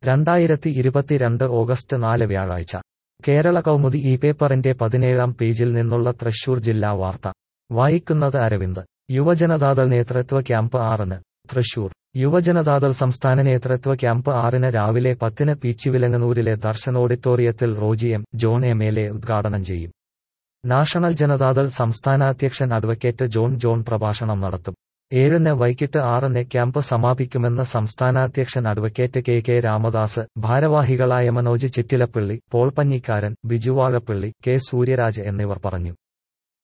രണ്ടായിരത്തി ഇരുപത്തിരണ്ട് ഓഗസ്റ്റ് നാല് വ്യാഴാഴ്ച കേരള കൗമുദി ഈ പേപ്പറിന്റെ പതിനേഴാം പേജിൽ നിന്നുള്ള തൃശൂർ ജില്ലാ വാർത്ത വായിക്കുന്നത് അരവിന്ദ് യുവജനതാദൾ നേതൃത്വ ക്യാമ്പ് ആറിന് തൃശൂർ യുവജനതാദൾ സംസ്ഥാന നേതൃത്വ ക്യാമ്പ് ആറിന് രാവിലെ പത്തിന് പീച്ചിവിലങ്ങനൂരിലെ ദർശൻ ഓഡിറ്റോറിയത്തിൽ Roji M John M L A ഉദ്ഘാടനം ചെയ്യും നാഷണൽ ജനതാദൾ സംസ്ഥാന അധ്യക്ഷൻ അഡ്വക്കേറ്റ് ജോൺ ജോൺ പ്രഭാഷണം നടത്തും ഏഴിന് വൈകിട്ട് ആറിന് ക്യാമ്പ് സമാപിക്കുമെന്ന് സംസ്ഥാന അധ്യക്ഷൻ അഡ്വക്കേറ്റ് കെ കെ രാമദാസ് ഭാരവാഹികളായ മനോജ് ചിറ്റിലപ്പള്ളി പോൾ പഞ്ഞിക്കാരൻ ബിജു വാഴപ്പള്ളി കെ സൂര്യരാജ് എന്നിവർ പറഞ്ഞു